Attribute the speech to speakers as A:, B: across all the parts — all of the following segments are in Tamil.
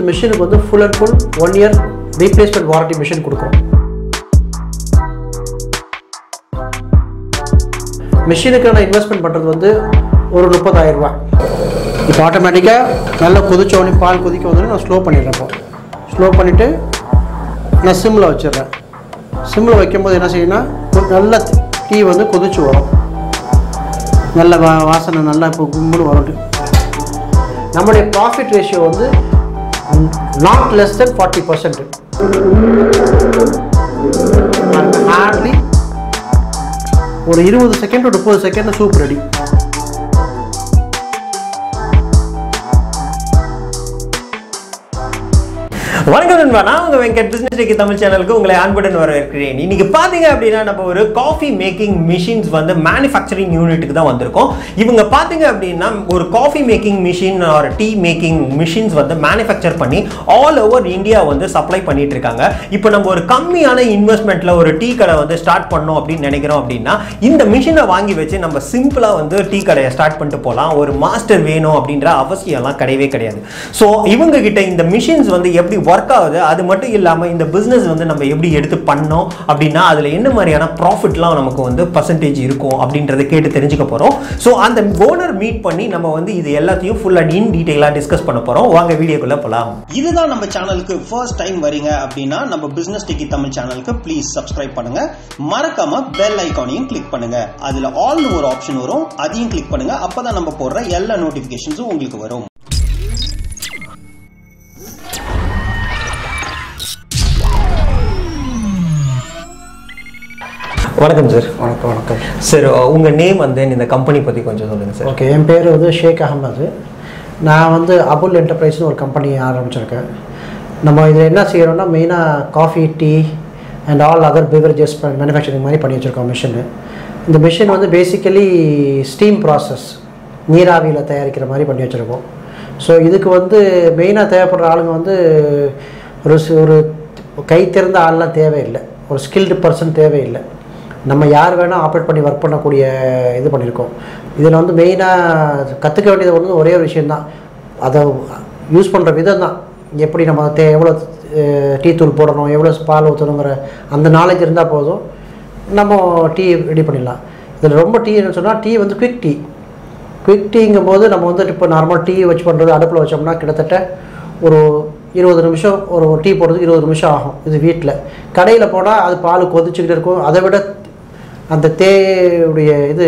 A: மிஷினுக்கு வந்து full and full one year replacement warranty machine கொடுக்குறோம் மிஷினுக்கான இன்வெஸ்ட்மெண்ட் பண்ணுறது வந்து ஒரு முப்பதாயிரம் ரூபாய் இப்போ ஆட்டோமேட்டிக்காக நல்லா கொதிச்ச உடனே பால் கொதிக்க வந்தோடனே நான் ஸ்லோ பண்ணிடுறேன் இப்போ ஸ்லோ பண்ணிவிட்டு நான் சிம்மில் வச்சிடுறேன் சிம்மில் வைக்கும்போது என்ன செய்யணும்னா ஒரு நல்ல டீ வந்து கொதிச்சு வரும் நல்ல வா வாசனை நல்லா இப்போ கும்முன்னு வரும் நம்மளுடைய ப்ராஃபிட் ரேஷியோ வந்து not less than forty percent hardly ஒரு இருபது செகண்ட் முப்பது செகண்ட் சூப் ரெடி
B: வணக்கம் நண்பா நான் உங்க வெங்கட் பிசினஸ் டெக்கி தமிழ் சேனலுக்கு உங்களை அன்புடன் வரவேற்கிறேன் இன்னைக்கு பாத்தீங்க அப்படின்னா நம்ம ஒரு காஃபி மேக்கிங் மிஷின்ஸ் வந்து மேனுஃபேக்சரிங் யூனிட்டுக்கு தான் வந்திருக்கோம் இவங்க பாத்தீங்க அப்படின்னா ஒரு coffee making machine or tea making machines வந்து மேனுஃபேக்சர் பண்ணி ஆல் ஓவர் இந்தியா வந்து சப்ளை பண்ணிட்டு இருக்காங்க இப்போ நம்ம ஒரு கம்மியான இன்வெஸ்ட்மெண்ட்ல ஒரு டீ கடை வந்து ஸ்டார்ட் பண்ணோம் அப்படின்னு நினைக்கிறோம் அப்படின்னா இந்த மிஷினை வாங்கி வச்சு நம்ம சிம்பிளா வந்து டீ கடையை ஸ்டார்ட் பண்ணிட்டு போகலாம் ஒரு மாஸ்டர் வேணும் அப்படின்ற அவசியம்லாம் கிடையவே கிடையாது ஸோ இவங்க கிட்ட இந்த மிஷின்ஸ் வந்து எப்படி ஒர்க் ஆகுது அது மட்டும் இல்லாமல் இந்த பிஸ்னஸ் வந்து நம்ம எப்படி எடுத்து பண்ணோம் அப்படின்னா அதில் என்ன மாதிரியான ப்ராஃபிட்லாம் நமக்கு வந்து பர்சன்டேஜ் இருக்கும் அப்படின்றத கேட்டு தெரிஞ்சுக்க போகிறோம் ஸோ அந்த ஓனர் மீட் பண்ணி நம்ம வந்து இது எல்லாத்தையும் ஃபுல் அண்ட் இன் டீட்டெயிலாக டிஸ்கஸ் பண்ண போகிறோம் வாங்க வீடியோக்குள்ளே போகலாம்
C: இதுதான் நம்ம சேனலுக்கு ஃபர்ஸ்ட் டைம் வரீங்க அப்படின்னா நம்ம பிசினஸ் டிக்கி தமிழ் சேனலுக்கு ப்ளீஸ் சப்ஸ்கிரைப் பண்ணுங்க மறக்காம பெல் ஐகானையும் கிளிக் பண்ணுங்க அதுல ஆல்னு ஒரு ஆப்ஷன் வரும் அதையும் கிளிக் பண்ணுங்க அப்பதான் நம்ம போடுற எல்லா நோட்டிபிகேஷன்ஸும் உங்களுக்கு வரும்
B: வணக்கம் சார்
A: வணக்கம் வணக்கம்
B: சார் உங்கள் நேம் வந்து இந்த கம்பெனி பற்றி கொஞ்சம் சொல்லுங்கள் சார்
A: ஓகே என் பேர் வந்து ஷேக் அகமது நான் வந்து அபுல் என்டர்பிரைஸ்னு ஒரு கம்பெனி ஆரம்பிச்சிருக்கேன் நம்ம இதில் என்ன செய்கிறோம்னா மெயினாக coffee tea and all other beverages manufacturing மாதிரி பண்ணி வச்சுருக்கோம் மிஷினு இந்த மிஷின் வந்து பேசிக்கலி ஸ்டீம் ப்ராசஸ் நீராவியில் தயாரிக்கிற மாதிரி பண்ணி வச்சுருக்கோம் ஸோ இதுக்கு வந்து மெயினாக தேவைப்படுற ஆளுங்க வந்து ஒரு சி- ஒரு கை திறந்த ஆள்லாம் தேவையில்லை ஒரு ஸ்கில்டு பர்சன் தேவையில்லை நம்ம யார் வேணால் ஆப்ரேட் பண்ணி ஒர்க் பண்ணக்கூடிய இது பண்ணியிருக்கோம் இதில் வந்து மெயினாக கற்றுக்க வேண்டியது வந்து ஒரே ஒரு விஷயந்தான் அதை யூஸ் பண்ணுற விதம் தான் எப்படி நம்ம தே எவ்வளோ டீ தூள் போடணும் எவ்வளோ பால் ஊற்றணுங்கிற அந்த நாலேஜ் இருந்தால் போதும் நம்ம டீ ரெடி பண்ணிடலாம் இதில் ரொம்ப டீ என்ன சொன்னால் டீ வந்து குவிக் டீ குவிக் டீங்கும் போது நம்ம வந்து இப்போ நார்மல் டீ வச்சு பண்ணுறது அடுப்பில் வச்சோம்னா கிட்டத்தட்ட ஒரு இருபது நிமிஷம் ஒரு டீ போடுறதுக்கு இருபது நிமிஷம் ஆகும் இது வீட்டில் கடையில் போனால் அது பால் கொதிச்சுக்கிட்டு இருக்கும் அதை விட அந்த தேயுடைய இது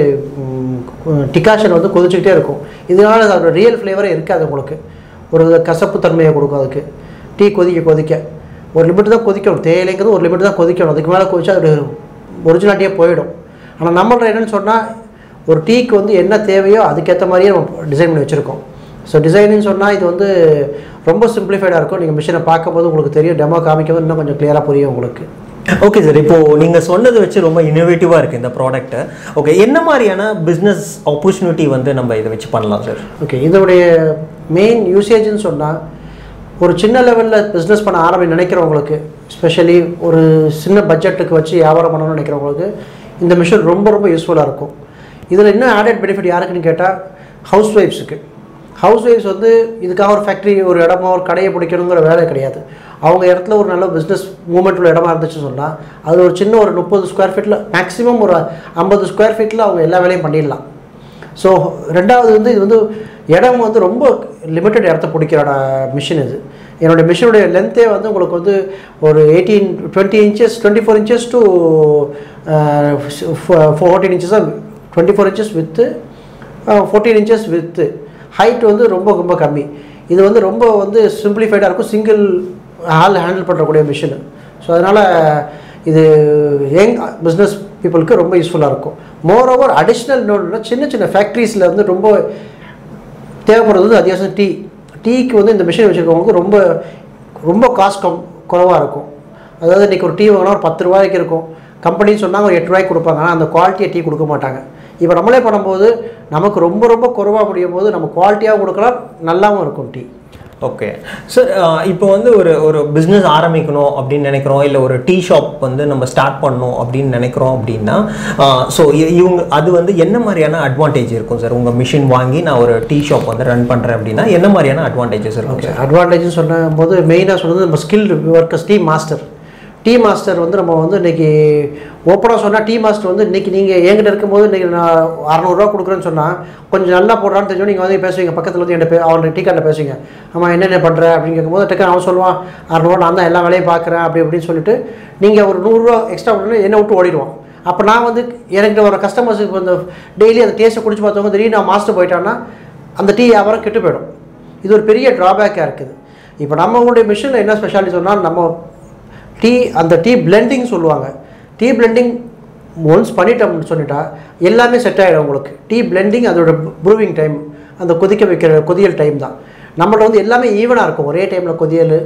A: டிகாஷன் வந்து கொதிச்சுக்கிட்டே இருக்கும் இதனால் அதோட ரியல் ஃப்ளேவரே இருக்காது உங்களுக்கு ஒரு கசப்பு தன்மையை கொடுக்கும் அதுக்கு டீ கொதிக்க கொதிக்க ஒரு லிமிட் தான் கொதிக்கணும் தேயிலைங்கிறது ஒரு லிமிட் தான் கொதிக்கணும் அதுக்கு மேலே கொதிச்சா அது ஒரிஜினாலிட்டியே போயிடும் ஆனால் நம்மள்ட்ட என்னன்னு சொன்னால் ஒரு டீக்கு வந்து என்ன தேவையோ அதுக்கேற்ற மாதிரியே நம்ம டிசைன் பண்ணி வச்சுருக்கோம் ஸோ டிசைனிங் சொன்னால் இது வந்து ரொம்ப சிம்பிளிஃபைடாக இருக்கும் நீங்கள் மிஷினை பார்க்கும்போது உங்களுக்கு தெரியும் டெமோ காமிக்கும்போது இன்னும் கொஞ்சம் கிளியராக புரியும் உங்களுக்கு
B: ஓகே சார் இப்போ நீங்க சொன்னதை வச்சு ரொம்ப இனோவேட்டிவா இருக்கு இந்த ப்ராடக்ட் ஓகே என்ன மாதிரியான பிசினஸ் ஆப்பர்ச்சுனிட்டி வந்து நம்ம இதை வச்சு பண்ணலாம் சார்
A: ஓகே இதோடைய மெயின் யூசேஜ்னு சொன்னால் ஒரு சின்ன லெவலில் பிஸ்னஸ் பண்ண ஆரம்பி நினைக்கிறவங்களுக்கு ஸ்பெஷலி ஒரு சின்ன பட்ஜெட்டுக்கு வச்சு வியாபாரம் பண்ணணும்னு நினைக்கிறவங்களுக்கு இந்த மிஷின் ரொம்ப ரொம்ப யூஸ்ஃபுல்லாக இருக்கும் இதில் இன்னும் ஆடட் பெனிஃபிட் யாருக்குன்னு கேட்டால் ஹவுஸ் ஒய்ஃப்ஸுக்கு ஹவுஸ் ஒய்ஃப்ஸ் வந்து இதுக்காக ஒரு ஃபேக்ட்ரி ஒரு இடமா ஒரு கடையை பிடிக்கணுங்கிற வேலை கிடையாது அவங்க இடத்துல ஒரு நல்ல பிஸ்னஸ் மூமெண்ட் உள்ள இடமா இருந்துச்சுன்னு சொன்னால் அது ஒரு சின்ன ஒரு முப்பது ஸ்கொயர் ஃபீட்டில் மேக்ஸிமம் ஒரு ஐம்பது ஸ்கொயர் ஃபீட்டில் அவங்க எல்லா வேலையும் பண்ணிடலாம் ஸோ ரெண்டாவது வந்து இது வந்து இடம் வந்து ரொம்ப லிமிட்டட் இடத்த பிடிக்கிற மிஷின் இது என்னுடைய மிஷினுடைய லென்த்தே வந்து உங்களுக்கு வந்து ஒரு eighteen twenty inches twenty four inches to fourteen இன்ச்சஸாக twenty four inches with fourteen inches with height வந்து ரொம்ப ரொம்ப கம்மி இது வந்து ரொம்ப வந்து சிம்பிளிஃபைடாக இருக்கும் சிங்கிள் ஆள் ஹேண்டில் பண்ணுறக்கூடிய மிஷின் ஸோ அதனால் இது யங் பிஸ்னஸ் பீப்புளுக்கு ரொம்ப யூஸ்ஃபுல்லாக இருக்கும் மோர் ஓவர் அடிஷ்னல் இன்னொன்று சின்ன சின்ன ஃபேக்ட்ரிஸில் வந்து ரொம்ப தேவைப்படுறது வந்து அத்தியாவசியம் டீ டீக்கு வந்து இந்த மிஷின் வச்சுருக்கவங்களுக்கு ரொம்ப ரொம்ப காஸ்ட் கம் குறைவாக இருக்கும் அதாவது இன்றைக்கி ஒரு டீ வாங்கினா ஒரு பத்து ரூபாய்க்கு இருக்கும் கம்பெனின்னு சொன்னாங்க ஒரு எட்டு ரூபாய்க்கு கொடுப்பாங்க ஆனால் அந்த குவாலிட்டியை டீ கொடுக்க மாட்டாங்க இப்போ நம்மளே பண்ணும்போது நமக்கு ரொம்ப ரொம்ப குறைவாக முடியும் போது நம்ம குவாலிட்டியாகவும் கொடுக்கலாம் நல்லாவும் இருக்கும் டீ
B: ஓகே சார் இப்போ வந்து ஒரு ஒரு பிஸ்னஸ் ஆரம்பிக்கணும் அப்படின்னு நினைக்கிறோம் இல்லை ஒரு டீ ஷாப் வந்து நம்ம ஸ்டார்ட் பண்ணணும் அப்படின்னு நினைக்கிறோம் அப்படின்னா ஸோ இவங்க அது வந்து என்ன மாதிரியான அட்வான்டேஜ் இருக்கும் சார் உங்கள் மிஷின் வாங்கி நான் ஒரு டீ ஷாப் வந்து ரன் பண்ணுறேன் அப்படின்னா என்ன மாதிரியான அட்வான்டேஜஸ் இருக்கும் சார்
A: அட்வான்டேஜ்னு சொன்ன போது மெயினாக சொன்னது நம்ம skill workers team master tea master வந்து நம்ம வந்து இன்னைக்கு ஓப்பனாக சொன்னால் டீ மாஸ்டர் வந்து இன்னைக்கு நீங்கள் என்கிட்ட இருக்கும்போது இன்னைக்கு நான் அறநூறுவா கொடுக்குறேன்னு சொன்னால் கொஞ்சம் நல்லா போடுறான்னு தெரிஞ்சு நீங்கள் வந்து பேசுவீங்க பக்கத்தில் வந்து என்கிட்ட பே அவன் டீ கார்டில் பேசுவீங்க ஆமாம் என்னென்ன பண்ணுற அப்படின்னு கேட்கும்போது டக்குனு அவன் சொல்லுவான் அறநூறுவா நான் தான் எல்லா வேலையும் பார்க்குறேன் அப்படி இப்படின்னு சொல்லிட்டு நீங்கள் ஒரு நூறுரூவா எக்ஸ்ட்ரா பண்ணி என்னை விட்டு ஓடிடுவான் அப்போ நான் வந்து எனக்கு வர கஸ்டமர்ஸுக்கு வந்து டெய்லி அந்த டேஸ்ட்டை குடிச்சு பார்த்தவங்க திடீர்னு நான் மாஸ்டர் போயிட்டான்னா அந்த டீ வியாபாரம் கெட்டு போயிடும் இது ஒரு பெரிய ட்ராபேக்காக இருக்குது இப்போ நம்மளுடைய மிஷினில் என்ன ஸ்பெஷாலிட்டி சொன்னால் நம்ம டீ அந்த டீ பிளெண்டிங் சொல்லுவாங்க டீ பிளெண்டிங் ஒன்ஸ் பண்ணிட்டோம்னு சொல்லிட்டா எல்லாமே செட் ஆகிடும் உங்களுக்கு டீ பிளெண்டிங் அதோட ப்ரூவிங் டைம் அந்த கொதிக்க வைக்கிற கொதியல் டைம் தான் நம்மள்ட்ட வந்து எல்லாமே ஈவனாக இருக்கும் ஒரே டைமில் கொதியல்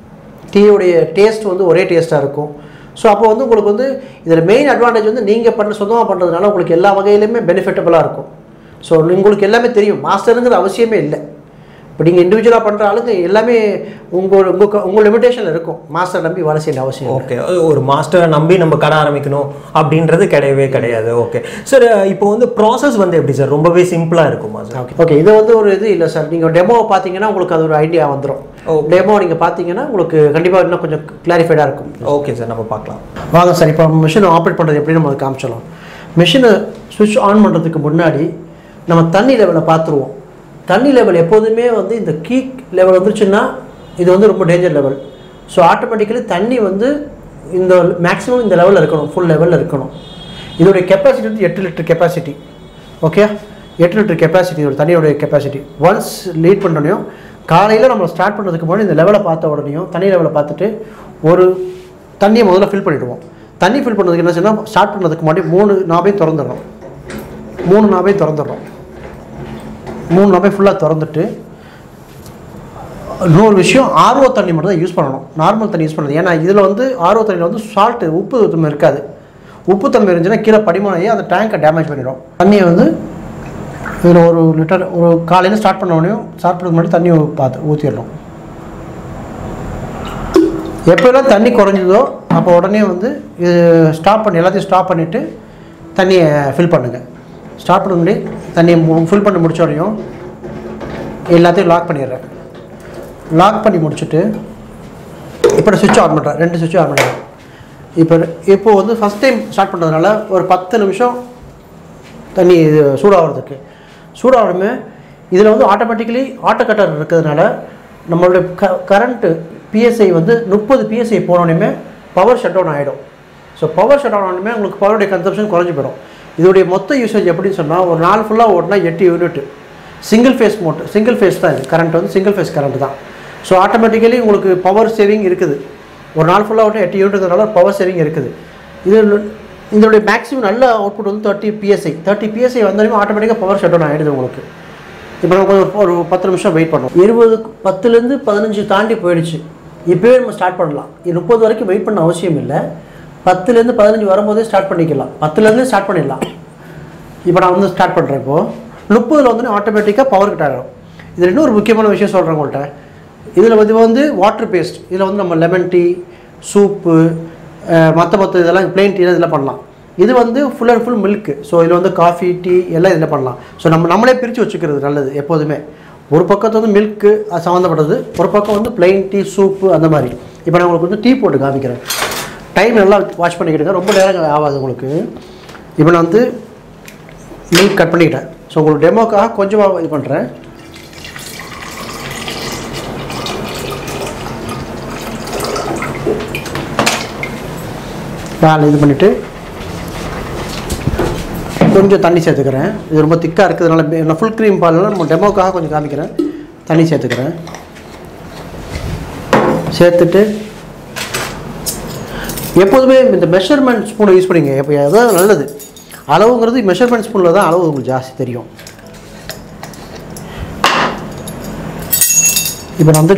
A: டீயோடைய டேஸ்ட் வந்து ஒரே டேஸ்ட்டாக இருக்கும் ஸோ அப்போ வந்து உங்களுக்கு வந்து இதில் மெயின் அட்வான்டேஜ் வந்து நீங்கள் பண்ண சொந்தமாக பண்ணுறதுனால உங்களுக்கு எல்லா வகையிலுமே பெனிஃபிட்டபுளாக இருக்கும் ஸோ உங்களுக்கு எல்லாமே தெரியும் மாஸ்டருங்கிற அவசியமே இல்லை இப்போ நீங்கள் இண்டிவிஜுவலாக பண்ணுற ஆளுக்கு எல்லாமே உங்கள் உங்கள் உங்கள் லிமிடேஷனில் இருக்கும் மாஸ்டர் நம்பி வேலை செய்ய அவசியம் இல்லை.
B: ஓகே ஒரு மாஸ்டரை நம்பி நம்ம கடை ஆரம்பிக்கணும் அப்படின்றது கிடையவே கிடையாது ஓகே சார் இப்போ வந்து ப்ராசஸ் வந்து எப்படி சார் ரொம்பவே சிம்பிளாக இருக்குமா சார்
A: ஓகே ஓகே இது வந்து ஒரு இது இல்லை சார் நீங்கள் டெமோவை பார்த்தீங்கன்னா உங்களுக்கு அது ஒரு ஐடியா வந்துடும்
B: Okay.
A: டெமோ நீங்கள் பார்த்தீங்கன்னா உங்களுக்கு கண்டிப்பாக இன்னும் கொஞ்சம் கிளாரிஃபைடாக இருக்கும்
B: ஓகே சார் நம்ம பார்க்கலாம்
A: வாங்க சார் இப்போ மிஷினை ஆப்ரேட் பண்ணுறது எப்படி நம்ம அதை காமிச்சிடலாம் மிஷினை சுவிட்ச் ஆன் பண்ணுறதுக்கு முன்னாடி நம்ம தண்ணி லெவலை பார்த்துருவோம் தண்ணி லெவல் எப்போதுமே வந்து இந்த கீக் லெவல் வந்துருச்சுன்னா இது வந்து ரொம்ப டேஞ்சர் லெவல் ஸோ ஆட்டோமேட்டிக்கலி தண்ணி வந்து இந்த மேக்ஸிமம் இந்த லெவலில் இருக்கணும் ஃபுல் லெவலில் இருக்கணும் இதோடைய கெப்பாசிட்டி வந்து எட்டு லிட்டர் கெப்பாசிட்டி ஓகே எட்டு லிட்டர் கெப்பாசிட்டி இதோட தண்ணியோடைய கெப்பாசிட்டி ஒன்ஸ் லீட் பண்ணோனையும் காலையில் நம்ம ஸ்டார்ட் பண்ணுறதுக்கு முன்னாடி இந்த லெவலை பார்த்த உடனேயும் தண்ணி லெவலை பார்த்துட்டு ஒரு தண்ணியை முதல்ல ஃபில் பண்ணிவிடுவோம் தண்ணி ஃபில் பண்ணுறதுக்கு என்ன செய்யணும் ஸ்டார்ட் பண்ணுறதுக்கு முன்னாடி மூணு நாபையும் திறந்துடுறோம் மூணு நாபையும் திறந்துடுறோம் மூணு நாபையும் ஃபுல்லாக திறந்துட்டு இன்னொரு விஷயம் ஆர்ஓ தண்ணி மட்டும் தான் யூஸ் பண்ணணும் நார்மல் தண்ணி யூஸ் பண்ணது ஏன்னா இதில் வந்து ஆர்ஓ தண்ணியில் வந்து சால்ட்டு உப்பு தன்மை இருக்காது உப்பு தன்மை இருந்துச்சுன்னா கீழே படிமானாகி அந்த டேங்கை டேமேஜ் பண்ணிடும் தண்ணியை வந்து இதில் ஒரு லிட்டர் ஒரு காலையில் ஸ்டார்ட் பண்ண உடனே ஸ்டார்ட் பண்ணதுக்கு முன்னாடி தண்ணி பார்த்து ஊற்றிடணும் எப்போல்லாம் தண்ணி குறைஞ்சதோ அப்போ உடனே வந்து இது ஸ்டாப் பண்ணி எல்லாத்தையும் ஸ்டாப் பண்ணிவிட்டு தண்ணியை ஃபில் பண்ணுங்கள் ஸ்டார்ட் பண்ண முன்னாடி தண்ணியை ஃபில் பண்ணி முடிச்ச உடனேயும் எல்லாத்தையும் லாக் பண்ணிடுறேன் லாக் பண்ணி முடிச்சுட்டு இப்போ நான் சுவிட்ச் ஆன் பண்ணுறேன் ரெண்டு சுவிட்ச் ஆன் பண்ணுறேன் இப்போ இப்போ வந்து ஃபஸ்ட் டைம் ஸ்டார்ட் பண்ணுறதுனால ஒரு பத்து நிமிஷம் தண்ணி இது சூடாகிறதுக்கு சூடாகணுமே இதில் வந்து ஆட்டோமேட்டிக்கலி ஆட்டோ கட்டர் இருக்கிறதுனால நம்மளுடைய க கரண்ட்டு பிஎஸ்ஐ வந்து முப்பது பிஎஸ்ஐ போனோடனே பவர் ஷட் டவுன் ஆகிடும் ஸோ பவர் ஷட் டவுன் ஆனோடனே உங்களுக்கு பவருடைய கன்சப்ஷன் குறைஞ்சி போயிடும் இதோடைய மொத்த யூசேஜ் எப்படின்னு சொன்னால் ஒரு நாள் ஃபுல்லாக ஓட்டினா எட்டு unit single phase motor single phase தான் இது கரண்ட் வந்து சிங்கிள் ஃபேஸ் கரண்ட் தான் ஸோ ஆட்டோமேட்டிக்கலி உங்களுக்கு பவர் சேவிங் இருக்குது ஒரு நாள் ஃபுல்லாக ஓட்ட எட்டு யூனிட்னால பவர் சேவிங் இருக்குது இது இதோடைய மேக்ஸிமம் நல்ல அவுட்புட் வந்து தேர்ட்டி பிஎஸ்ஐ தேர்ட்டி பிஎஸ்ஐ வந்தாலுமே ஆட்டோமேட்டிக்காக பவர் ஷட் டவுன் ஆகிடுது உங்களுக்கு இப்போ நம்ம கொஞ்சம் ஒரு பத்து நிமிஷம் வெயிட் பண்ணோம் இருபது பத்துலேருந்து பதினஞ்சு தாண்டி போயிடுச்சு இப்போவே நம்ம ஸ்டார்ட் பண்ணலாம் இது முப்பது வரைக்கும் வெயிட் பண்ண அவசியம் இல்லை பத்துலேருந்து பதினஞ்சு வரும்போதே ஸ்டார்ட் பண்ணிக்கலாம் பத்துலேருந்து ஸ்டார்ட் பண்ணிடலாம் இப்போ நான் வந்து ஸ்டார்ட் பண்ணுறேன் இப்போது முப்பதில் வந்து ஆட்டோமேட்டிக்காக பவர் கட் ஆகிடும் இதில் இன்னொரு முக்கியமான விஷயம் சொல்கிறேன் உங்கள்கிட்ட இதில் வந்து வந்து வாட்டர் பேஸ்ட் இதில் வந்து நம்ம லெமன் டீ சூப்பு மற்ற மற்ற இதெல்லாம் பிளெயின் டீ இதெல்லாம் பண்ணலாம் இது வந்து full and full milk so இதில் வந்து காஃபி டீ எல்லாம் இதில் பண்ணலாம் ஸோ நம்ம நம்மளே பிரித்து வச்சுக்கிறது நல்லது எப்போதுமே ஒரு பக்கத்து வந்து மில்க்கு அது சம்மந்தப்பட்டது ஒரு பக்கம் வந்து பிளெயின் டீ சூப்பு அந்த மாதிரி இப்போ நான் உங்களுக்கு வந்து டீ போட்டு காமிக்கிறேன் டைம் நல்லா வாட்ச் பண்ணிக்கிட்டுங்க ரொம்ப நேரம் ஆகாது உங்களுக்கு இப்போ நான் வந்து மில்க் கட் பண்ணிக்கிட்டேன் ஸோ உங்களுக்கு டெமோக்காக கொஞ்சமாக இது பண்ணுறேன் பால் இது பண்ணிவிட்டு கொஞ்சம் தண்ணி சேர்த்துக்கிறேன் இது ரொம்ப திக்காக இருக்கிறதுனால பே- நான் ஃபுல் க்ரீம் பால்லாம் நம்ம டெமோக்காக கொஞ்சம் காமிக்கிறேன் தண்ணி சேர்த்துக்கிறேன் சேர்த்துட்டு எப்போதுமே இந்த மெஷர்மெண்ட் ஸ்பூனை யூஸ் பண்ணிங்க எப்போ அதான் நல்லது அளவுங்கிறது மெஷர்மெண்ட் ஸ்பூனில் தான் அளவு உங்களுக்கு ஜாஸ்தி தெரியும் இப்போ நான் வந்து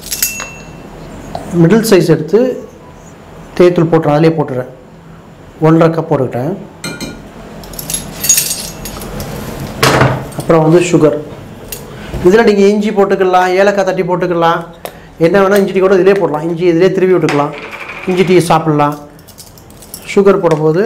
A: மிடில் சைஸ் எடுத்து தேய்த்தூள் போட்டுறேன் அதிலே போட்டுறேன் ஒன்றரை கப் போட்டுக்கிட்டேன் அப்புறம் வந்து சுகர் இதில் நீங்கள் இஞ்சி போட்டுக்கலாம் ஏலக்காய் தட்டி போட்டுக்கலாம் என்ன வேணால் இஞ்சி டீ கூட இதிலே போடலாம் இஞ்சி இதிலே திருவி விட்டுக்கலாம் இஞ்சி டீ சாப்பிட்லாம் சுகர் போடும்போது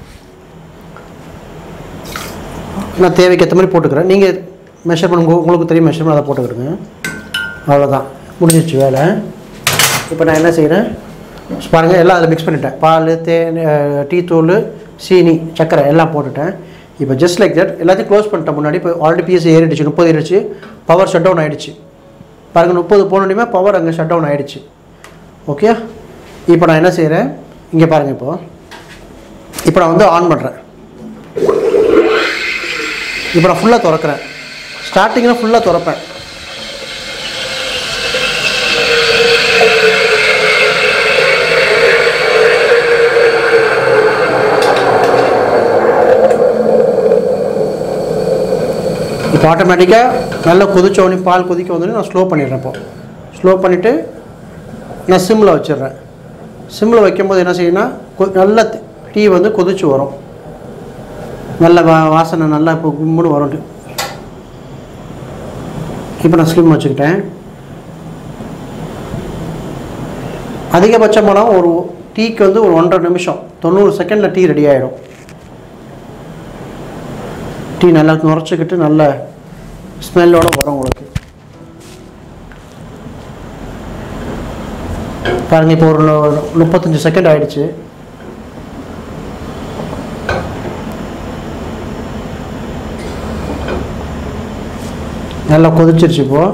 A: நான் தேவைக்கு ஏற்ற மாதிரி போட்டுக்கிறேன் நீங்கள் மெஷர்மெண்ட் உங்க உங்களுக்கு தெரியும் மெஷர்மெண்ட் அதை போட்டுக்கிடுங்க அவ்வளோதான் முடிஞ்சிச்சு வேலை இப்போ நான் என்ன செய்கிறேன் பாருங்கள் எல்லாம் அதில் மிக்ஸ் பண்ணிட்டேன் பால் தேன் அஹ், டீ தூள் சீனி சர்க்கரை எல்லாம் போட்டுட்டேன் இப்போ ஜஸ்ட் லைக் தட் எல்லாத்தையும் க்ளோஸ் பண்ணிட்டேன் முன்னாடி இப்போ ஆல்ரெடி பிஎஸ் ஏறிடுச்சு முப்பது ஏறிடுச்சு பவர் ஷட் டவுன் ஆகிடுச்சு பாருங்கள் முப்பது போனோடனே பவர் அங்கே ஷட் டவுன் ஆகிடுச்சு ஓகே இப்போ நான் என்ன செய்கிறேன் இங்கே பாருங்கள் இப்போ இப்போ நான் வந்து ஆன் பண்ணுறேன் இப்போ நான் ஃபுல்லாக திறக்கிறேன் ஸ்டார்டிங்கில் ஃபுல்லாக திறப்பேன் இப்போ ஆட்டோமேட்டிக்காக நல்லா கொதிச்ச உடனே பால் கொதிக்க வந்தோடனே நான் ஸ்லோ பண்ணிடுறேன் இப்போ ஸ்லோ பண்ணிவிட்டு நான் சிம்மில் வச்சிடுறேன் சிம்மில் வைக்கும்போது என்ன செய்யணும்னா கொ- நல்லா டீ வந்து கொதிச்சு வரும் நல்ல வா வாசனை நல்லா இப்போ கும்முன்னு வரும் இப்போ நான் ஸ்லிம் வச்சுக்கிட்டேன் அதிகபட்சமான ஒரு டீக்கு வந்து ஒரு ஒன்றரை நிமிஷம் தொண்ணூறு செகண்டில் டீ ரெடி ஆகிடும் டீ நல்லா நுரைச்சிக்கிட்டு நல்ல ஸ்மெல்லோட வரும் உங்களுக்கு பாருங்க இப்போ ஒரு நு- முப்பத்தஞ்சு செகண்ட் ஆயிடுச்சு நல்லா கொதிச்சிருச்சு இப்போ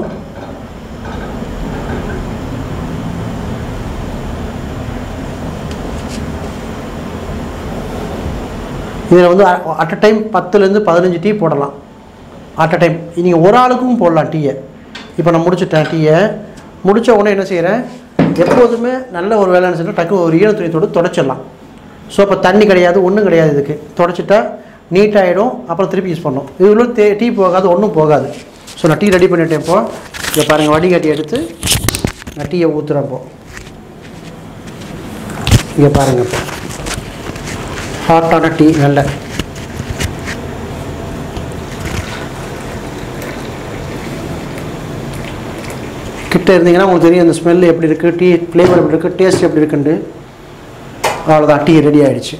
A: இதில் வந்து அட் அ டைம் பத்துலேருந்து பதினஞ்சு டீ போடலாம் அட் அ டைம் நீங்கள் ஒரு ஆளுக்கும் போடலாம் டீயை இப்போ நான் முடிச்சிட்டேன் டீயை முடித்த உடனே என்ன செய்கிறேன் எப்போதுமே நல்ல ஒரு வேலை என்ன செய்யணும் டக்கு ஒரு ஈர துணியத்தோடு தொடச்சிடலாம் ஸோ அப்போ தண்ணி கிடையாது ஒன்றும் கிடையாது இதுக்கு தொடச்சிட்டா நீட்டாகிடும் அப்புறம் திருப்பி யூஸ் பண்ணணும் இது உள்ள தே டீ போகாது ஒன்றும் போகாது ஸோ நான் டீ ரெடி பண்ணிட்டேன் இப்போ இங்கே பாருங்கள் வடிகட்டி எடுத்து நான் டீயை ஊற்றுறேன் இப்போ இங்கே பாருங்கள் இப்போ ஹாட்டான டீ நல்ல கிட்ட இருந்தீங்கன்னா உங்களுக்கு தெரியும் அந்த ஸ்மெல் எப்படி இருக்குது டீ ஃப்ளேவர் எப்படி இருக்குது டேஸ்ட் எப்படி இருக்குண்டு அவ்வளோதான் டீ ரெடி ஆயிடுச்சு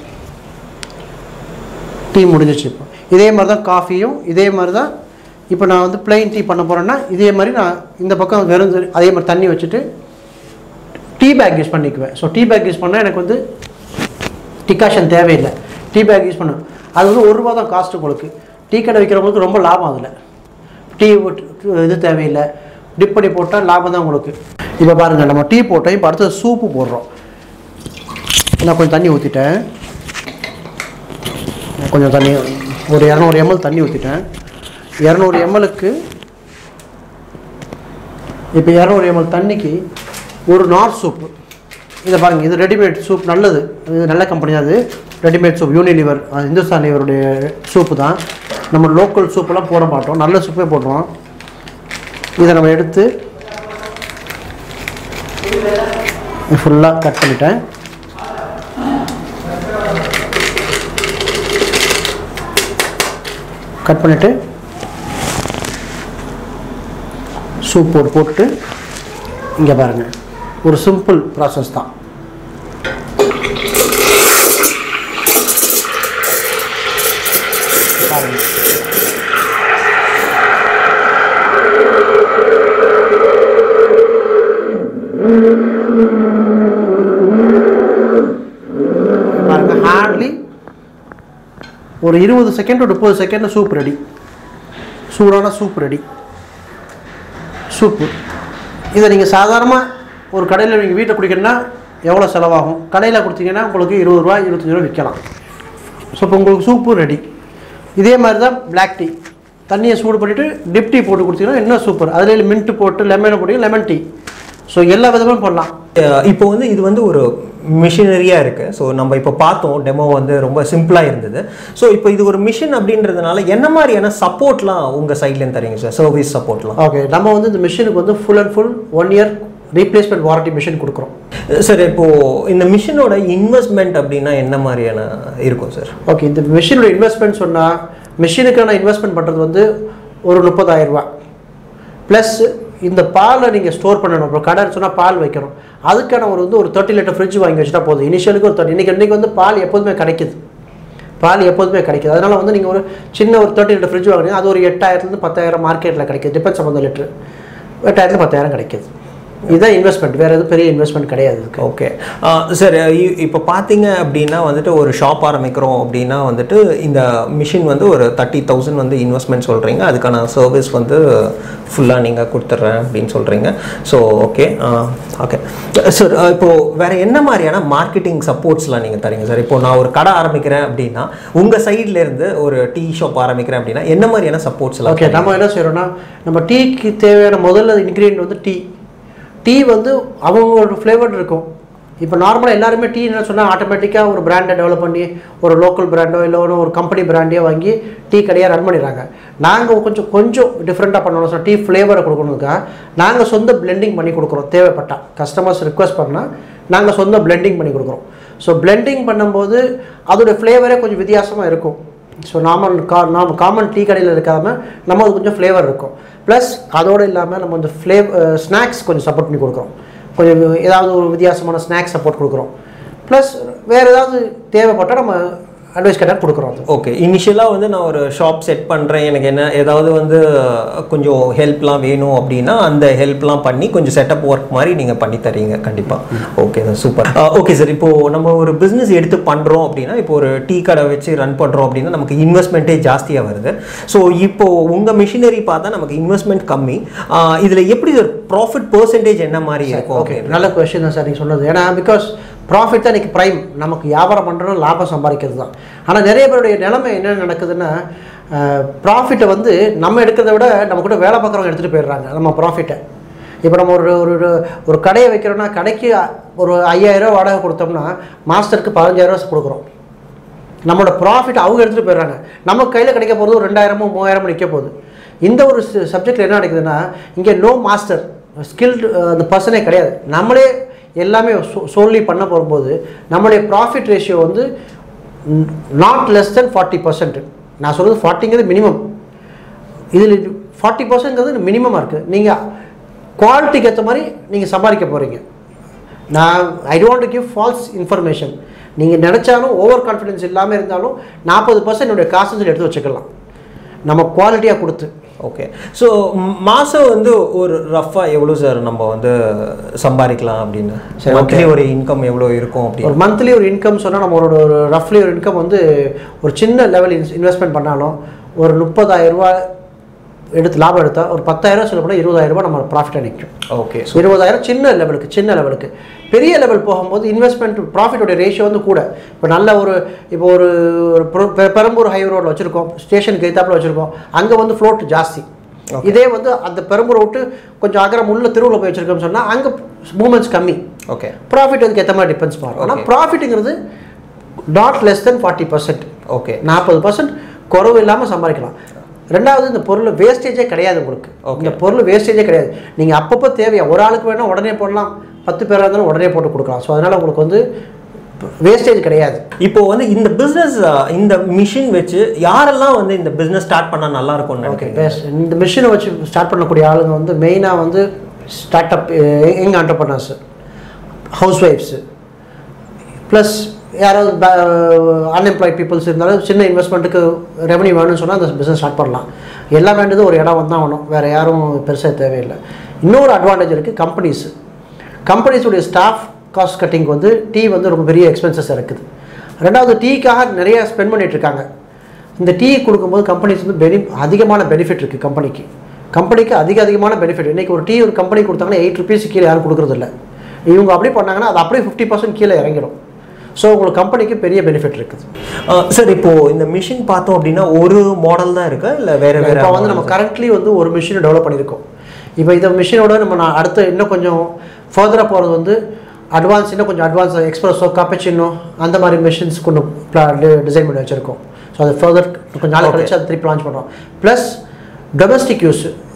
A: டீ முடிஞ்சிச்சு இப்போ இதே மாதிரி தான் காஃபியும் இதே மாதிரி தான் இப்போ நான் வந்து பிளெயின் டீ பண்ண போகிறேன்னா இதே மாதிரி நான் இந்த பக்கம் வெறும் தண்ணி- அதே மாதிரி தண்ணி வச்சுட்டு டீ பேக் யூஸ் பண்ணிக்குவேன் ஸோ டீ பேக் யூஸ் பண்ணால் எனக்கு வந்து டிகாஷன் தேவையில்லை டீ பேக் யூஸ் பண்ண அது வந்து ஒரு ரூபா தான் காஸ்ட் உங்களுக்கு டீ கடை வைக்கிறவங்களுக்கு ரொம்ப லாபம் அதில் டீ இது தேவையில்லை டிப் பண்ணி போட்டால் லாபம் தான் உங்களுக்கு இப்போ பாருங்கள் நம்ம டீ போட்டோம் இப்போ அடுத்தது சூப்பு போடுறோம் நான் கொஞ்சம் தண்ணி ஊற்றிட்டேன் கொஞ்சம் தண்ணி ஒரு இரநூறு எம்எல் தண்ணி ஊற்றிட்டேன் இரநூறு எம்எலுக்கு இப்போ இரநூறு எம்எல் தண்ணிக்கு ஒரு நார் சூப்பு இதை பாருங்கள் இது ரெடிமேட் சூப் நல்லது இது நல்ல கம்பெனி தான் அது ரெடிமேட் சூப் யூனிலிவர் இந்துஸ்தான் லிவருடைய சூப்பு தான் நம்ம லோக்கல் சூப்பெல்லாம் போட மாட்டோம் நல்ல சூப்பே போடுறோம் இதை நம்ம எடுத்து ஃபுல்லாக கட் பண்ணிட்டேன் கட் பண்ணிவிட்டு சூப் போட்டு போட்டுட்டு இங்கே பாருங்கள் ஒரு சிம்பிள் ப்ராசஸ் தான் பாருங்க பாருங்க ஹார்ட்லி ஒரு இருபது செகண்ட் முப்பது செகண்ட் சூப் ரெடி சூடான சூப் ரெடி சூப்பு இதை நீங்கள் சாதாரணமாக ஒரு கடையில் நீங்கள் வீட்டில் குடிக்கணும்னா எவ்வளோ செலவாகும் கடையில் கொடுத்தீங்கன்னா உங்களுக்கு இருபது ரூபா இருபத்தஞ்சி ரூபா விற்கலாம் ஸோ இப்போ உங்களுக்கு சூப்பு ரெடி இதே மாதிரி தான் பிளாக் டீ தண்ணியை சூடு பண்ணிவிட்டு டிப் டீ போட்டு கொடுத்தீங்கன்னா இன்னும் சூப்பர் அதில் மின்ட்டு போட்டு லெமனை போட்டு லெமன் டீ ஸோ எல்லா விதமும் பண்ணலாம்
B: அஹ் இப்போ வந்து இது வந்து ஒரு மிஷினரியாக இருக்குது ஸோ நம்ம இப்போ பார்த்தோம் டெமோ வந்து ரொம்ப சிம்பிளாக இருந்தது ஸோ இப்போ இது ஒரு மிஷின் அப்படின்றதுனால என்ன மாதிரியான சப்போர்ட்லாம் உங்கள் சைட்லேருந்து தரீங்க சார் சர்வீஸ் சப்போர்ட்லாம்
A: ஓகே நம்ம வந்து இந்த மிஷினுக்கு வந்து full and full one year replacement warranty machine கொடுக்குறோம்
B: சார் இப்போ இந்த மிஷினோட இன்வெஸ்ட்மெண்ட் அப்படின்னா என்ன மாதிரியான இருக்கும் சார்
A: ஓகே இந்த மிஷினோட இன்வெஸ்ட்மெண்ட் சொன்னால் மிஷினுக்கான இன்வெஸ்ட்மெண்ட் பண்ணுறது வந்து ஒரு முப்பதாயிரம் ரூபாய் ப்ளஸ் இந்த பாலை நீங்கள் ஸ்டோர் பண்ணணும் அப்புறம் கடை சொன்னால் பால் வைக்கணும் அதுக்கான ஒரு வந்து ஒரு தேர்ட்டி லிட்டர் ஃப்ரிட்ஜ் வாங்கி வச்சுட்டா போதும் இனிஷியலுக்கு ஒரு தேர்ட்டி இன்றைக்கி இன்றைக்கி வந்து பால் எப்போதுமே கிடைக்குது பால் எப்போதுமே கிடைக்குது அதனால் வந்து நீங்கள் ஒரு சின்ன ஒரு தேர்ட்டி லிட்டர் ஃப்ரிட்ஜ் வாங்குறீங்க அது ஒரு எட்டாயிரத்துலேருந்து பத்தாயிரம் மார்க்கெட்டில் கிடைக்குது டிபெண்ட்ஸ் ஆன் லிட்டர் எட்டாயிரத்துல பத்தாயிரம் கிடைக்குது இதுதான் இன்வெஸ்ட்மெண்ட் வேறு எதுவும் பெரிய இன்வெஸ்ட்மெண்ட் கிடையாது இதுக்கு
B: ஓகே சார் இப்போ பார்த்தீங்க அப்படின்னா வந்துட்டு ஒரு ஷாப் ஆரம்பிக்கிறோம் அப்படின்னா வந்துட்டு இந்த மிஷின் வந்து ஒரு தேர்ட்டி தௌசண்ட் வந்து இன்வெஸ்ட்மெண்ட் சொல்கிறீங்க அதுக்கான சர்வீஸ் வந்து ஃபுல்லாக நீங்கள் கொடுத்துட்றேன் அப்படின்னு சொல்கிறீங்க ஸோ ஓகே ஓகே சார் இப்போது வேறு என்ன மாதிரியான மார்க்கெட்டிங் சப்போர்ட்ஸ்லாம் நீங்கள் தரீங்க சார் இப்போ நான் ஒரு கடை ஆரம்பிக்கிறேன் அப்படின்னா உங்கள் சைட்லேருந்து ஒரு டீ ஷாப் ஆரம்பிக்கிறேன் அப்படின்னா என்ன மாதிரியான சப்போர்ட்ஸ்லாம்
A: ஓகே நம்ம என்ன செய்கிறோம்னா நம்ம டீக்கு தேவையான முதல்ல இன்க்ரீடியன்ட் வந்து டீ டீ வந்து அவங்களோட ஃப்ளேவர்ட் இருக்கும் இப்போ நார்மலாக எல்லாருமே டீ என்ன சொன்னால் ஆட்டோமேட்டிக்காக ஒரு பிராண்டை டெவலப் பண்ணி ஒரு லோக்கல் பிராண்டோ இல்லை ஒரு ஒரு கம்பெனி பிராண்டையோ வாங்கி டீ கடையாக ரன் பண்ணிடுறாங்க நாங்கள் கொஞ்சம் கொஞ்சம் டிஃப்ரெண்ட்டாக பண்ணணும் சொன்னால் டீ ஃப்ளேவரை கொடுக்கணுக்கா நாங்கள் சொந்த பிளெண்டிங் பண்ணி கொடுக்குறோம் தேவைப்பட்டால் கஸ்டமர்ஸ் ரிக்வஸ்ட் பண்ணால் நாங்கள் சொந்த பிளெண்டிங் பண்ணி கொடுக்குறோம் ஸோ பிளெண்டிங் பண்ணும்போது அதோட ஃப்ளேவரே கொஞ்சம் வித்தியாசமாக இருக்கும் ஸோ நார்மல் கா நாம காமன் டீ கடையில் இருக்காம நம்ம அது கொஞ்சம் ஃப்ளேவர் இருக்கும் ப்ளஸ் அதோடு இல்லாமல் நம்ம கொஞ்சம் ஃப்ளேவ் ஸ்நாக்ஸ் கொஞ்சம் சப்போர்ட் பண்ணி கொடுக்குறோம் கொஞ்சம் ஏதாவது ஒரு வித்தியாசமான ஸ்நாக்ஸ் சப்போர்ட் கொடுக்குறோம் ப்ளஸ் வேறு ஏதாவது தேவைப்பட்டால் நம்ம அட்வைஸ் கேட்டால் கொடுக்குறோம் அது
B: ஓகே இனிஷியலாக வந்து நான் ஒரு ஷாப் செட் பண்ணுறேன் எனக்கு என்ன ஏதாவது வந்து கொஞ்சம் ஹெல்ப்லாம் வேணும் அப்படின்னா அந்த ஹெல்ப்லாம் பண்ணி கொஞ்சம் செட்டப் ஒர்க் மாதிரி நீங்கள் பண்ணி தரீங்க கண்டிப்பாக okay sir super okay sir இப்போது நம்ம ஒரு பிஸ்னஸ் எடுத்து பண்ணுறோம் அப்படின்னா இப்போ ஒரு டீ கடை வச்சு ரன் பண்ணுறோம் அப்படின்னா நமக்கு இன்வெஸ்ட்மெண்ட்டே ஜாஸ்தியாக வருது ஸோ இப்போது உங்கள் மிஷினரி பார்த்தா நமக்கு இன்வெஸ்ட்மெண்ட் கம்மி இதில் எப்படி சார் ப்ராஃபிட் பர்சன்டேஜ் என்ன மாதிரி இருக்கும்
A: ஓகே நல்ல கொஸ்டின் தான் சார் நீங்கள் சொன்னது ஏன்னா பிகாஸ் ப்ராஃபிட் தான் இன்றைக்கி ப்ரைம் நமக்கு வியாபாரம் பண்ணுறோம் லாபம் சம்பாதிக்கிறது தான் ஆனால் நிறைய பேருடைய நிலைமை என்ன நடக்குதுன்னா ப்ராஃபிட்டை வந்து நம்ம எடுக்கிறத விட நம்ம கூட வேலை பார்க்குறவங்க எடுத்துகிட்டு போயிடுறாங்க நம்ம ப்ராஃபிட்டை இப்போ நம்ம ஒரு ஒரு ஒரு கடையை வைக்கிறோம்னா கடைக்கு ஒரு ஐயாயிரம் வாடகை கொடுத்தோம்னா மாஸ்டருக்கு பதினஞ்சாயிரம் கொடுக்குறோம் நம்மளோட ப்ராஃபிட் அவங்க எடுத்துகிட்டு போயிடுறாங்க நம்ம கையில் கிடைக்க போகிறது ஒரு ரெண்டாயிரமோ மூவாயிரமோ நிற்க போகுது இந்த ஒரு சப்ஜெக்டில் என்ன நடக்குதுன்னா இங்கே நோ மாஸ்டர் ஸ்கில்டு அந்த பர்சனே கிடையாது நம்மளே எல்லாமே சோன்லி பண்ண போகும்போது நம்மளுடைய ப்ராஃபிட் ரேஷியோ வந்து not less than forty percent நான் சொல்கிறது ஃபார்ட்டிங்கிறது மினிமம் இதில் ஃபார்ட்டி பர்சன்ட்ங்கிறது மினிமமாக இருக்குது நீங்கள் குவாலிட்டிக்கு ஏற்ற மாதிரி நீங்கள் சம்பாதிக்க போகிறீங்க நான் I don't give false information நீங்கள் நினச்சாலும் ஓவர் கான்ஃபிடென்ஸ் இல்லாமல் இருந்தாலும் நாற்பது பர்சன்ட் என்னுடைய காசு சொல்லி எடுத்து வச்சுக்கலாம் நம்ம குவாலிட்டியாக கொடுத்து
B: ஓகே ஸோ மாதம் வந்து ஒரு ரஃபாக எவ்வளோ சார் நம்ம வந்து சம்பாதிக்கலாம் அப்படின்னு
A: சரி,
B: மந்த்லி ஒரு இன்கம் எவ்வளோ இருக்கும் அப்படின்னு
A: ஒரு மந்த்லி ஒரு இன்கம் சொன்னால் நம்ம ஒரு ஒரு ரஃப்லி ஒரு இன்கம் வந்து ஒரு சின்ன லெவல் இன்வெஸ்ட்மெண்ட் பண்ணாலும் ஒரு முப்பதாயிரம் ரூபாய் எடுத்து லாபம் எடுத்தால் ஒரு பத்தாயிரம் சொல்ல போனால் இருபதாயிரம் ரூபாய் நம்ம ப்ராஃபிட்டாக நிற்கும்
B: ஓகே
A: இருபதாயிரம் சின்ன லெவலுக்கு சின்ன லெவலுக்கு பெரிய லெவல் போகும்போது இன்வெஸ்ட்மெண்ட் ப்ராஃபிட்டோட ரேஷியோ வந்து கூட இப்போ நல்ல ஒரு இப்போ ஒரு ஒரு பெரு- பெ- பெரம்பூர் ஹை ரோடில் வச்சுருக்கோம் ஸ்டேஷனுக்கு எய்த்தாப்பில் வச்சுருக்கோம் அங்கே வந்து ஃப்ளோட் ஜாஸ்தி இதே வந்து அந்த பெரம்பூர் விட்டு கொஞ்சம் அகரம் உள்ள திருவிழா போய் வச்சுருக்கோம்னு சொன்னால் அங்கே மூமெண்ட்ஸ் கம்மி
B: ஓகே
A: ப்ராஃபிட் அதுக்கு ஏற்ற மாதிரி டிபெண்ட்ஸ் மாறும் ஆனால் ப்ராஃபிட்டுங்கிறது not less than forty percent
B: okay
A: நாற்பது பர்சன்ட் குறவு இல்லாமல் சம்பாதிக்கலாம் ரெண்டாவது இந்த பொருள் வேஸ்டேஜே கிடையாது உங்களுக்கு இந்த பொருள் வேஸ்டேஜே கிடையாது நீங்கள் அப்பப்போ தேவையா ஒரு ஆளுக்கு வேணால் உடனே போடலாம் பத்து பேராக இருந்தாலும் உடனே போட்டு கொடுக்கலாம் ஸோ அதனால் உங்களுக்கு வந்து வேஸ்டேஜ் கிடையாது
B: இப்போ வந்து இந்த பிஸ்னஸ் இந்த மிஷின் வச்சு யாரெல்லாம் வந்து இந்த பிஸ்னஸ் ஸ்டார்ட் பண்ணால் நல்லா இருக்கும்னு
A: ஓகே
B: நினைக்கிறீங்க
A: பேஸ் இந்த மிஷினை வச்சு ஸ்டார்ட் பண்ணக்கூடிய ஆளுங்க வந்து மெயினாக வந்து ஸ்டார்ட் அப் யங் ஆண்டர்பனர்ஸு ஹவுஸ் ஒய்ஃப்ஸு ப்ளஸ் யாராவது அன்எம்ப்ளாய்ட் பீப்புள்ஸ் இருந்தாலும் சின்ன இன்வெஸ்ட்மெண்ட்டுக்கு ரெவன்யூ வேணும்னு சொன்னால் அந்த பிஸ்னஸ் ஸ்டார்ட் பண்ணலாம் எல்லாம் வேண்டியது ஒரு இடம் வந்தால் வேணும் வேறு யாரும் பெருசாக தேவையில்லை இன்னொரு அட்வான்டேஜ் இருக்குது கம்பெனிஸ் கம்பெனிஸுடைய ஸ்டாஃப் காஸ்ட் கட்டிங் வந்து டீ வந்து ரொம்ப பெரிய எக்ஸ்பென்சஸ் இருக்குது ரெண்டாவது டீக்காக நிறைய ஸ்பெண்ட் பண்ணிட்டு இருக்காங்க இந்த டீ கொடுக்கும்போது கம்பெனிஸ் வந்து பெனி அதிகமான பெனிஃபிட் இருக்குது கம்பெனிக்கு கம்பெனிக்கு அதிக அதிகமான பெனிஃபிட் இன்றைக்கி ஒரு டீ ஒரு கம்பெனி கொடுத்தாங்கன்னா எயிட் ருபீஸ் கீழே யாரும் கொடுக்குறதில்ல இவங்க அப்படி பண்ணாங்கன்னா அது அப்படியே ஃபிஃப்டி பர்சன்ட் கீழே இறங்கிடும் ஸோ உங்களுக்கு கம்பெனிக்கு பெரிய பெனிஃபிட் இருக்குது
B: சார் இப்போ இந்த மிஷின் பார்த்தோம் அப்படின்னா ஒரு மாடல் தான் இருக்கு இல்லை வேற வேற
A: இப்போ வந்து நம்ம கரண்ட்லி வந்து ஒரு மிஷினை டெவலப் பண்ணியிருக்கோம் இப்போ இந்த மிஷினோட நம்ம நான் அடுத்து இன்னும் கொஞ்சம் ஃபர்தராக போகிறது வந்து அட்வான்ஸ் இன்னும் கொஞ்சம் அட்வான்ஸ் எக்ஸ்பிரஸோ காப்பச்சினோ அந்த மாதிரி மிஷின்ஸ் கொண்டு டிசைன் பண்ணி வச்சுருக்கோம் ஸோ அது ஃபர்தர் கொஞ்சம் நாள் கழிச்சு அதை திருப்பி லான்ச் பண்ணுறோம் ப்ளஸ் டொமஸ்டிக் யூஸ்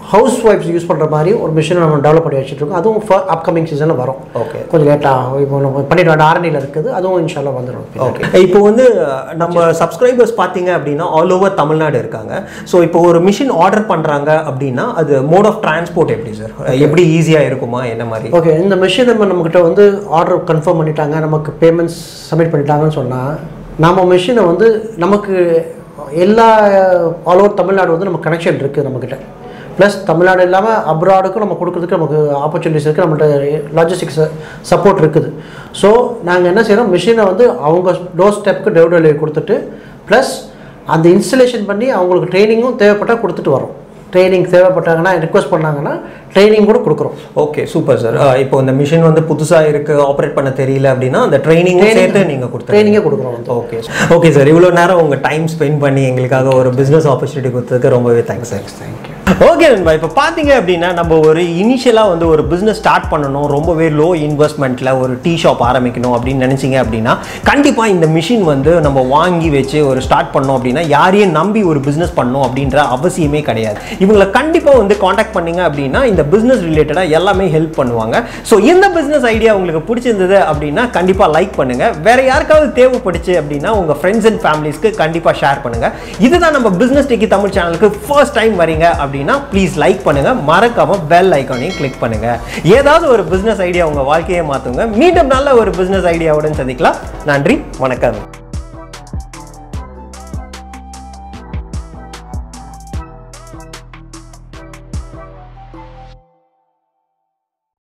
A: ஹவுஸ் ஒய்ஃப்ஸ் யூஸ் பண்ணுற மாதிரி ஒரு மிஷினை நம்ம டெவலப் பண்ணி வச்சுட்டு இருக்கோம் அதுவும் ஃபார் அப்கமிங் சீசனில் வரும்
B: ஓகே
A: கொஞ்சம் லேட்டாக இப்போ நம்ம பண்ணிட்டு வேண்டாம் ஆரணியில் இருக்குது அதுவும் இன்ஷால்லா வந்துடும்
B: ஓகே இப்போ வந்து அஹ், நம்ம சப்ஸ்கிரைபர்ஸ் பார்த்தீங்க அப்படின்னா ஆல் ஓவர் தமிழ்நாடு இருக்காங்க ஸோ இப்போ ஒரு மிஷின் ஆர்டர் பண்ணுறாங்க அப்படின்னா அது மோட் ஆஃப் டிரான்ஸ்போர்ட் எப்படி சார் எப்படி ஈஸியாக இருக்குமா என்ன மாதிரி
A: ஓகே இந்த மிஷின் நம்ம நம்மக்கிட்ட வந்து ஆர்டர் கன்ஃபார்ம் பண்ணிட்டாங்க நமக்கு பேமெண்ட்ஸ் சப்மிட் பண்ணிட்டாங்கன்னு சொன்னால் நம்ம மிஷினை வந்து நமக்கு எல்லா ஆல் ஓவர் தமிழ்நாடு வந்து நம்ம கனெக்ஷன் இருக்குது நம்மக்கிட்ட ப்ளஸ் தமிழ்நாடு இல்லாமல் அப்ராடுக்கும் நம்ம கொடுக்குறதுக்கு நமக்கு ஆப்பர்ச்சுனிட்டிஸ் இருக்குது நம்மள்ட்ட லாஜிஸ்டிக்ஸ் சப்போர்ட் இருக்குது ஸோ நாங்கள் என்ன செய்கிறோம் மிஷினை வந்து அவங்க டோர் ஸ்டெப்புக்கு டெவ் டெலிவரி கொடுத்துட்டு ப்ளஸ் அந்த இன்ஸ்டலேஷன் பண்ணி அவங்களுக்கு ட்ரைனிங்கும் தேவைப்பட்டால் கொடுத்துட்டு வரோம் ட்ரைனிங் தேவைப்பட்டாங்கன்னா ரிக்வஸ்ட் பண்ணாங்கன்னா ட்ரைனிங் கூட கொடுக்குறோம்
B: ஓகே சூப்பர் சார் இப்போ இந்த மிஷின் வந்து புதுசாக இருக்கு ஆப்ரேட் பண்ண தெரியல அப்படின்னா அந்த ட்ரைனிங் சேர்த்து நீங்கள் கொடுத்து
A: ட்ரைனிங்கே கொடுக்குறோம் வந்து
B: ஓகே ஓகே சார் இவ்வளோ நேரம் உங்கள் டைம் ஸ்பெண்ட் பண்ணி எங்களுக்காக ஒரு பிஸ்னஸ் ஆப்பர்ச்சுனிட்டி கொடுத்ததுக்கு ரொம்பவே தேங்க்ஸ் சார்
A: தேங்க்யூ
B: ஓகே நண்பா இப்போ பார்த்தீங்க அப்படின்னா நம்ம ஒரு இனிஷியலாக வந்து ஒரு பிஸ்னஸ் ஸ்டார்ட் பண்ணணும் ரொம்பவே லோ இன்வெஸ்ட்மெண்ட்டில் ஒரு டீ ஷாப் ஆரம்பிக்கணும் அப்படின்னு நினச்சிங்க அப்படின்னா கண்டிப்பாக இந்த மிஷின் வந்து நம்ம வாங்கி வச்சு ஒரு ஸ்டார்ட் பண்ணோம் அப்படின்னா யாரையும் நம்பி ஒரு பிஸ்னஸ் பண்ணணும் அப்படின்ற அவசியமே கிடையாது இவங்களை கண்டிப்பாக வந்து காண்டாக்ட் பண்ணீங்க அப்படின்னா இந்த பிஸ்னஸ் ரிலேட்டடாக எல்லாமே ஹெல்ப் பண்ணுவாங்க ஸோ இந்த பிஸ்னஸ் ஐடியா உங்களுக்கு பிடிச்சிருந்தது அப்படின்னா கண்டிப்பாக லைக் பண்ணுங்க வேற யாருக்காவது தேவைப்படுச்சு அப்படின்னா உங்கள் ஃப்ரெண்ட்ஸ் அண்ட் ஃபேமிலிஸ்க்கு கண்டிப்பாக ஷேர் பண்ணுங்க இதுதான் நம்ம பிஸ்னஸ் டெக்கி தமிழ் சேனலுக்கு ஃபர்ஸ்ட் டைம் வரீங்க அப்படின்னா ப்ளீஸ் லைக் பண்ணுங்க மறக்காம பெல் ஐக்கானையும் கிளிக் பண்ணுங்க ஏதாவது ஒரு பிஸ்னஸ் ஐடியா உங்க வாழ்க்கையை மாத்துங்க மீண்டும் நல்ல ஒரு பிஸ்னஸ் ஐடியாவுடன் சந்திக்கலாம் நன்றி வணக்கம்